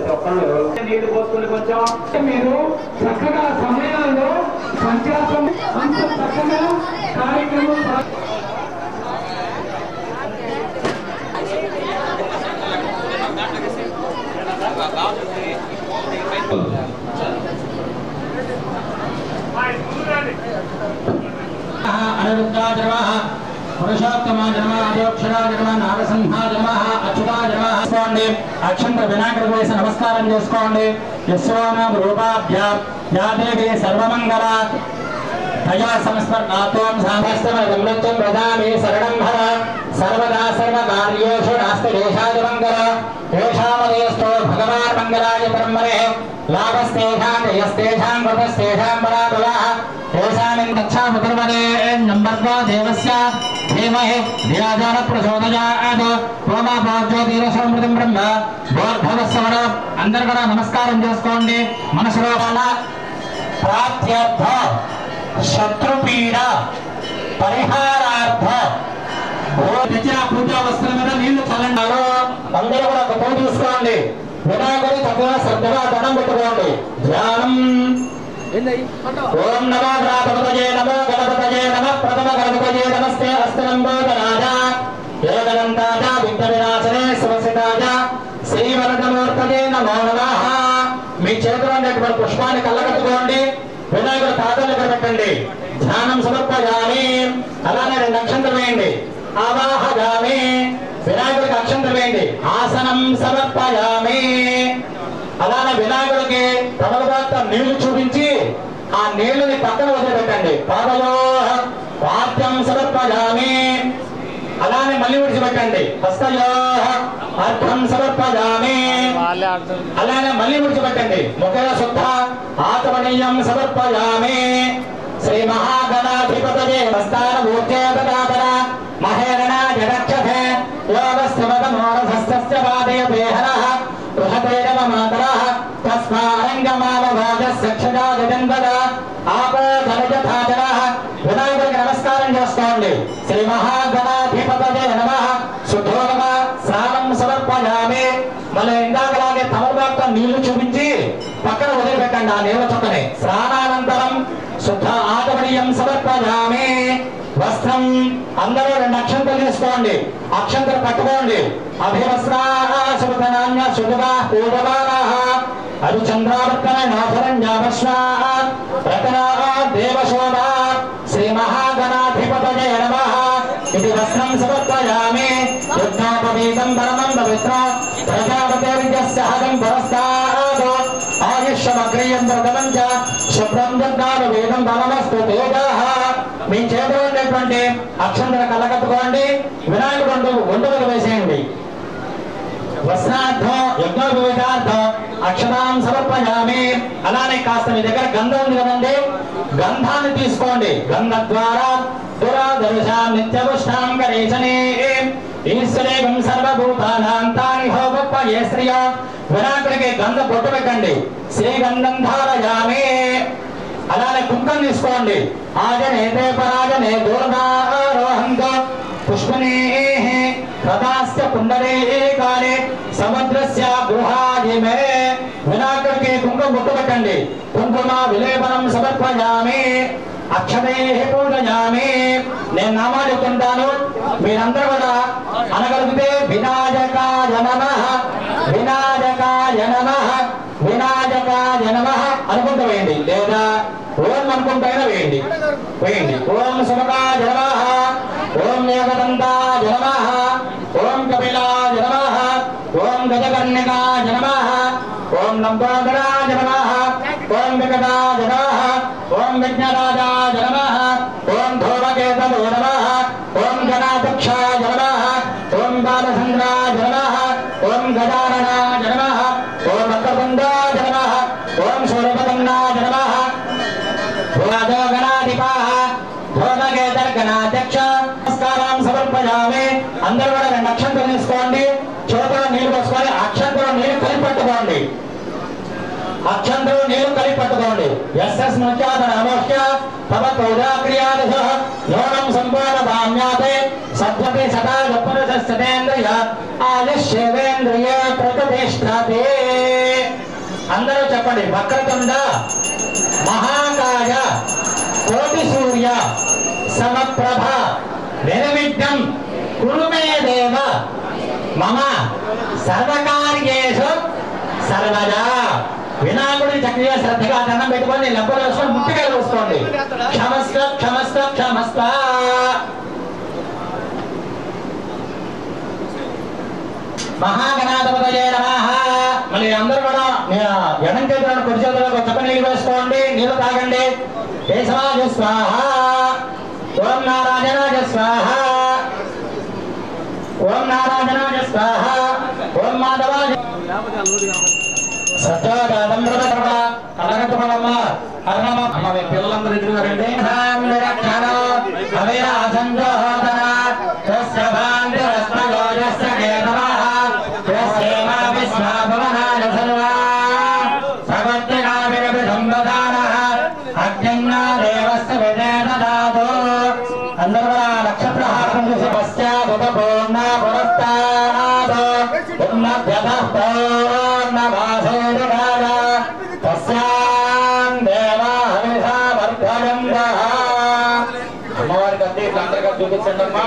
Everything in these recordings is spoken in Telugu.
ప్రతి ఒక్కళ్ళు నీళ్లు పోసుకుని కొంచెం మీరు చక్కగా సమయాల్లో పంచాయతం అంత చక్కగా కార్యక్రమం ప్రా- అనిరుద్ధా జన్మ పురుషోత్తమా జన్మ అధోక్షరా జన్మ నారసింహ జన్మ అచ్యుతా జన్మ చేసుకోండి అక్షంత వినాయకుడు వేసి నమస్కారం చేసుకోండి యశ్వానాం రూపాభ్య యాదేవి సర్వమంగళ తయా సంస్మరణాత్వం సామస్తమృత్యం ప్రదామి శరణం భవ సర్వదా సర్వకార్యేషు నాస్తి దేశాది మంగళ ఏషామదేస్తో భగవాన్ మంగళాయ బ్రహ్మణే లాభస్తేషాం జయస్తేషాం కృతస్తేషాం పరాబలः నంబర్గా దేవస్య ధీమహి ధియాజాన ప్రచోదయాత్ హోమాపాజ్యోతిరసమృతం బ్రహ్మ భోర్భవస్వర అందరు కూడా నమస్కారం చేసుకోండి మనసులో వాళ్ళ ప్రాప్త్యర్థ శత్రుపీడ పరిహారార్థ తెచ్చిన పూజా వస్త్రం మీద నీళ్లు చల్లండి అందరూ కూడా ఒక పూజ తీసుకోండి వినాయకుడి చక్కగా శ్రద్ధగా దండం పెట్టుకోండి ధ్యానం ఓం నమో గణపతయే నమో గణపతయే నమ ప్రథమ గణపతయే నమస్తే హస్తనంబోధనాయ ఏకదంతాయ విఘ్న వినాశనే సువసితాయ శ్రీవరదమూర్తయే నమో నమః మీ చేతిలో ఉన్నటువంటి పుష్పాన్ని కళ్ళకట్టుకోండి వినాయకుడు తాతలు ఇక్కడ పెట్టండి ధ్యానం సమర్పయామి అలానే రెండు అక్షంతలు వేయండి ఆవాహయామి వినాయకుడికి అక్షంతలు వేయండి ఆసనం సమర్పయామి అలానే వినాయకుడికి తమలపాత్ర నీళ్లు చూపించి ఆ నీళ్లని పక్కన వదిలిపెట్టండి పాదయో వాద్యం సమర్పయామి అలానే మళ్ళీ విడిచిపెట్టండి హస్తయో అర్థం సమర్పయామి అలానే మళ్ళీ విడిచిపెట్టండి ముఖయ శుద్ధ ఆత్మనీయం సమర్పయామి శ్రీ మహాగణాధిపతయే హస్తాన భూచేతదాతర మహేరణ జగక్షే యోగస్థిమతమోరధస్థస్య పాదయపేహరః బృహతే నమ మాతరః తస్మారంగమావభాగస్య క్షజా జగన్వద ఆపో ధనజథాచరః వినాయకుడికి నమస్కారం చేసుకోండి శ్రీ మహాగణాధిపతయే నమః శుద్ధోగమ స్నానం సమర్పయామి మళ్ళీ ఇందాకలాగే తమలపాక నీళ్లు చూపించి పక్కన వదిలిపెట్టండి ఆ నీళ్ళ చుక్కని స్నానానంతరం శుద్ధ ఆగమనీయం సమర్పయామి వస్త్రం అందరూ రెండు అక్షంతలు తీసుకోండి అక్షంతలు పట్టుకోండి అభివస్త్రాశుభనాన్య శుభగా పూర్వమానా అది చంద్రావర్తనాభరణ్యాభస్వా రతనా దేవశోభా శ్రీ మహాగణాధిపతయే నమః ఇది వస్త్రం సమర్పయామి యజ్ఞోపవీతం పరమం పవిత్ర ప్రజాపతిర్యస్యాగం పురస్కారాదో ఆయుష్యమగ్రియం ప్రథమం చ శుభ్రం జగ్గాను వేదం బలమస్తు తేజాః మీ చేతిలో ఉండేటువంటి అక్షంతర కళ్ళకట్టుకోండి వినాయకుడు వండు వండుకలు వేసేయండి వస్త్రార్థం యజ్ఞోపవేదార్థం అక్షరాం సమర్పయామి అలానే కాస్త మీ దగ్గర గంధం ఉంది కదండి గంధాన్ని తీసుకోండి గంధ ద్వారా దురాదర్శాం నిత్యపుష్టాం కరేశనే ఈశ్వరేగం సర్వభూతానాం తాని హోపయ్యే శ్రియ వినాయకుడికి గంధ బొట్టు పెట్టండి శ్రీగంధం ధారయామి అలానే కుంకం తీసుకోండి ఆజనేతే పరాజనే దూర్గారోహంతో పుష్పనే రథాస్య పుండరే కాలే సముద్రస్య గృహాదిమే వినాయకుడికి కుంకుమ ముట్టు పెట్టండి కుంకుమ విలేపనం సమర్పయామి అక్షతే పూజయామి నేను నామాలు చెప్తుంటాను మీరందరూ కూడా అనగలిగితే వినాయకాయ నమ వినాయకాయ నమ వినాయకాయ నమ అనుకుంటూ వేయండి లేదా ఓం అనుకుంటైనా వేయండి వేయండి ఓం సుమకాయ నమ ఓం ఏకదంతాయ నమ ఓం కపిలాయ నమ ఓం గజకర్ణికాయ నమ ఓం లంబోదరాయ నమ ఓం వికటాయ నమ ఓం విఘ్నరాజాయ నమ ఓం ధూమకేతవే నమ ఓం గణాధ్యక్షాయ నమ ఓం బాలచంద్రాయ నమ ఓం గజాననాయ నమ ఓం అక్కకుండాయ నమ ఓం సూర్యపదండాయ నమ గణాధిపాः ధూమకేతర్గణాధ్యక్ష నమస్కారం సమర్పయామి అందరూ కూడా రెండు అక్షంతలు తీసుకోండి చేతిలో నీళ్లు పోసుకొని అక్షంతలో నీళ్లు కలిపి పట్టుకోండి అక్షంతలు నీళ్లు కలిపి పట్టుకోండి ఎస్ఎస్ ముఖ్యాత నమోష్య తమ పూజాక్రియాదిశ యోగం సంపూర్ణ భామ్యాతే సత్వతే సదా గొప్ప సత్యేంద్రియ ఆయుష్యేంద్రియ ప్రతిష్టతే అందరూ చెప్పండి వక్రతుండ మహాకాయ కోటి సూర్య సమప్రభ నిర్విఘ్నం కురు మే దేవ మమ సర్వకార్యేషు సర్వదా వినాయకుడి చక్కగా శ్రద్ధగా దండం పెట్టుకొని లెప్పలు వేసుకొని ముట్టిగా వేసుకోండి క్షమస్త క్షమస్త క్షమస్త మహాగణాధిపతయే నమః మళ్ళీ అందరూ కూడా మీ ఎడం చేతులను కుడి చేతులకు చక్క నీళ్ళు వేసుకోండి నీళ్లు తాగండి కేశవాజ స్వాహ ఓం నారాయణాజ స్వాహ ఓం నారాయణాజ స్వాహ ఓం మాధవాజ సత్యోదాదంద్రమ కలగట్టుకోవమ్మ అర్ణమ అమ్మ మీ పిల్లలందరూ ఎదురుగా రండి రక్షణ అవేర అసంజోహోదన తస్య భాంతి రత్నగోజస్య కేతవః తస్యేమా విస్మా భవనాయ సర్వా సవర్తినాభిరపి సంవదానః అగ్నిన్నా దేవస్య విజయ దాదో అందరూ కూడా నక్షత్ర హారం చేసి పశ్చాద్ పూర్ణ పురస్తాద్ ఉన్నభ్యతః పూర్ణమాసోదరాయ తస్యాం దేవా హవిషా వర్ధయంతః అమ్మవారికి అంతే అందరికీ చూపించండి అమ్మా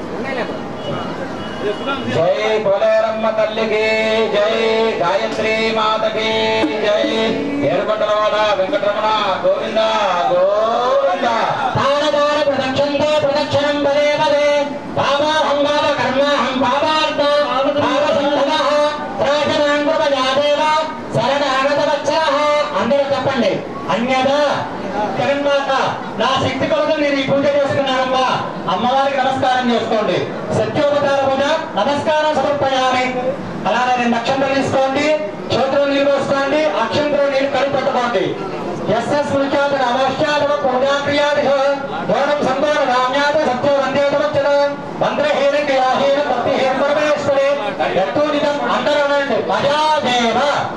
జై పోలేరమ్మ తల్లికి జై గాయత్రి మాతకి జై ఏడుకొండలవాడ వెంకటరమణ గోవింద గోవింద తారదార ప్రదక్షిణతో ప్రదక్షిణం పదే పదే పాపాహం పాప కర్మాహం పాపార్థ పాపసంధనః ప్రాచనాం కృపయాదేవ శరణాగత వత్సలః అందరూ చెప్పండి అన్యదా జగన్మాత నా శక్తి కొలత నేను ఈ పూజ చేసుకున్నానమ్మా అమ్మవారికి నమస్కారం చేసుకోండి సత్యోపచార పూజ నమస్కారం సమర్పయామి అలానే రెండు అక్షంతలు తీసుకోండి చేతులు నీళ్ళు పోసుకోండి అక్షంతలు నీళ్ళు కలిపి పెట్టుకోండి ఎస్ఎస్ ముఖ్యాత నమస్కారం పూజాక్రియాది ఓణం సంతోష రామ్యాత సత్యో వందేతవచ్చన మంత్రహీన క్రియాహీన భక్తిహీన పరమేశ్వరి ఎత్తూనిదం అందరూ అనండి మజాదేవ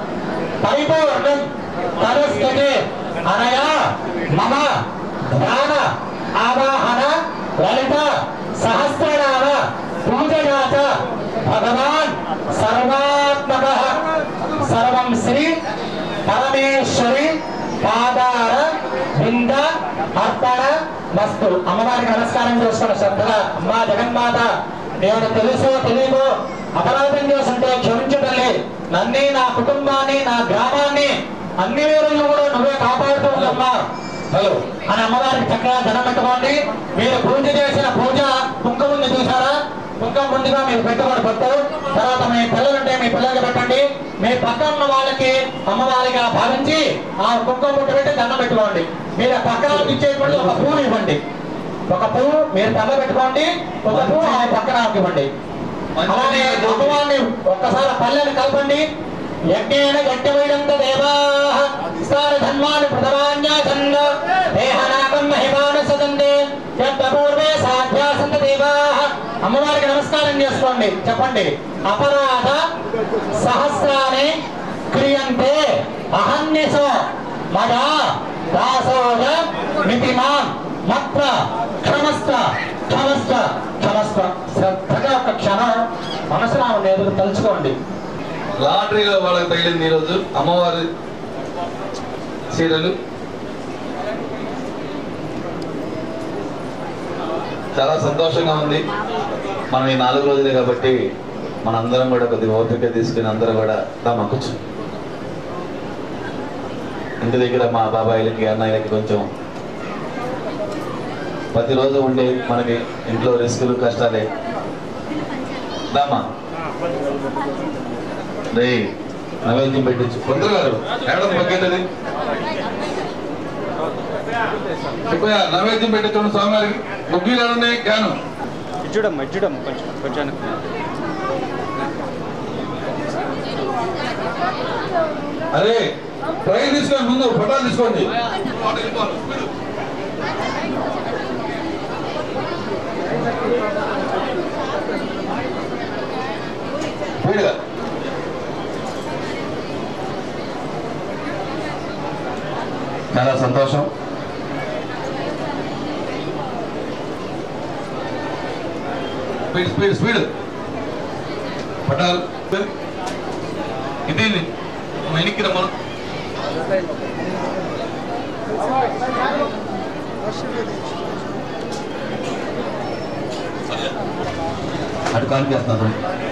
పరిపూర్ణం తరస్కటే అనయా మమ ధ్యాన ఆవాహన లలిత సహస్రనామ పూజయాత భగవాన్ సర్వాత్మక సర్వం శ్రీ పరమేశ్వరి పాదార బృంద అర్పణ మస్తు అమ్మవారికి నమస్కారం చేసుకున్న శ్రద్ధగా అమ్మా జగన్మాత నేను తెలుసో తెలియకో అపరాధం చేస్తుంటే క్షమించు తల్లి నన్ను నా కుటుంబాన్ని నా గ్రామాన్ని అన్ని వేరులను కూడా నువ్వే కాపాడుతూ ఉందమ్మా హలో అని అమ్మవారికి చక్కగా ధనం పెట్టుకోండి మీరు పూజ చేసిన పూజ కుంకుమ ఉంది చూసారా కుంకుమ ముందుగా మీరు పెట్టుకోండి పట్టు తర్వాత మీ పిల్లలుంటే మీ పిల్లలకి పెట్టండి మీ పక్కన ఉన్న వాళ్ళకి అమ్మవారిగా భావించి ఆ కుంకుమ ముట్టు పెట్టి దండం పెట్టుకోండి మీరు ఆ పక్కన వాళ్ళకి ఇచ్చేటువంటి ఒక పువ్వు ఇవ్వండి ఒక పువ్వు మీరు తల పెట్టుకోండి ఒక పువ్వు ఆ పక్కన వాళ్ళకి ఇవ్వండి అలానే అమ్మవారిని ఒక్కసారి పల్లెని కలపండి యజ్ఞేన యజ్ఞమైనంత దేవా విస్తార ధన్వాన్ని ప్రథమాన్యాసన్న దేహనాకం మహిమాన సదందే పూర్వే సాధ్యాసంత దేవా అమ్మవారికి నమస్కారం చేసుకోండి చెప్పండి అపరాధ సహస్రాన్ని క్రియంతే అహన్యసో మదా దాసోజ మితిమాన్ మత్ర క్షమస్త క్షమస్త క్షమస్త శ్రద్ధగా ఒక క్షణం మనసులో ఆవిడ ఎదురు తలుచుకోండి లాటరీలో వాళ్ళకి తగిలింది ఈరోజు అమ్మవారి చీరలు చాలా సంతోషంగా ఉంది మనం ఈ నాలుగు రోజులే కాబట్టి మనందరం కూడా కొద్దిగా ఓపిక తీసుకుని అందరూ కూడా దమ్మకొచ్చు ఇంటి దగ్గర మా బాబాయిలకి అన్నయ్యలకి కొంచెం ప్రతిరోజు ఉండే మనకి ఇంట్లో రిస్కులు కష్టాలే దామా రే నైవేద్యం పెట్టించు కొందరు గారు ఏడం పక్కేటది చెప్పయ్యా నైవేద్యం పెట్టించండి స్వామివారికి ముగ్గులు ఎడున్నాయి జ్ఞానం ఇచ్చుడమ్మ ఇచ్చుడమ్మ కొంచెం కొంచెం వెనక్కి. అరే ట్రైన్ తీసుకోండి ముందు ఫోటోలు తీసుకోండి స్పీడ్గా చాలా సంతోషం స్పీడ్ స్పీడ్ స్పీడ్ పట్టాలు ఇది వెనక్కి రమ్మను అటు కానికేస్తున్నారు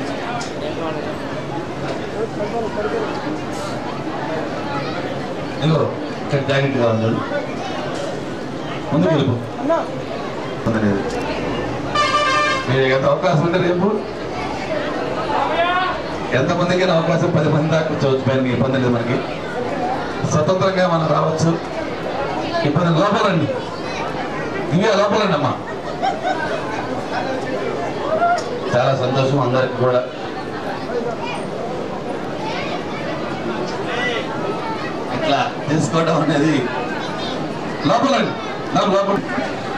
ఇదిగో ఇక్కడ జాకెట్ కావాలి చూడు ముందుకు వెళ్ళిపో ముందుకు మీరు ఎంత అవకాశం ఉంటే రేపు ఎంతమందికైనా అవకాశం పది మంది దాకా కూర్చోవచ్చు పైన ఇబ్బంది లేదు మనకి స్వతంత్రంగా మనం రావచ్చు ఇబ్బంది లోపలండి ఇవే లోపలండి అమ్మా చాలా సంతోషం అందరికి కూడా ఇట్లా తీసుకోవడం అనేది లోపలండి నాకు లోపల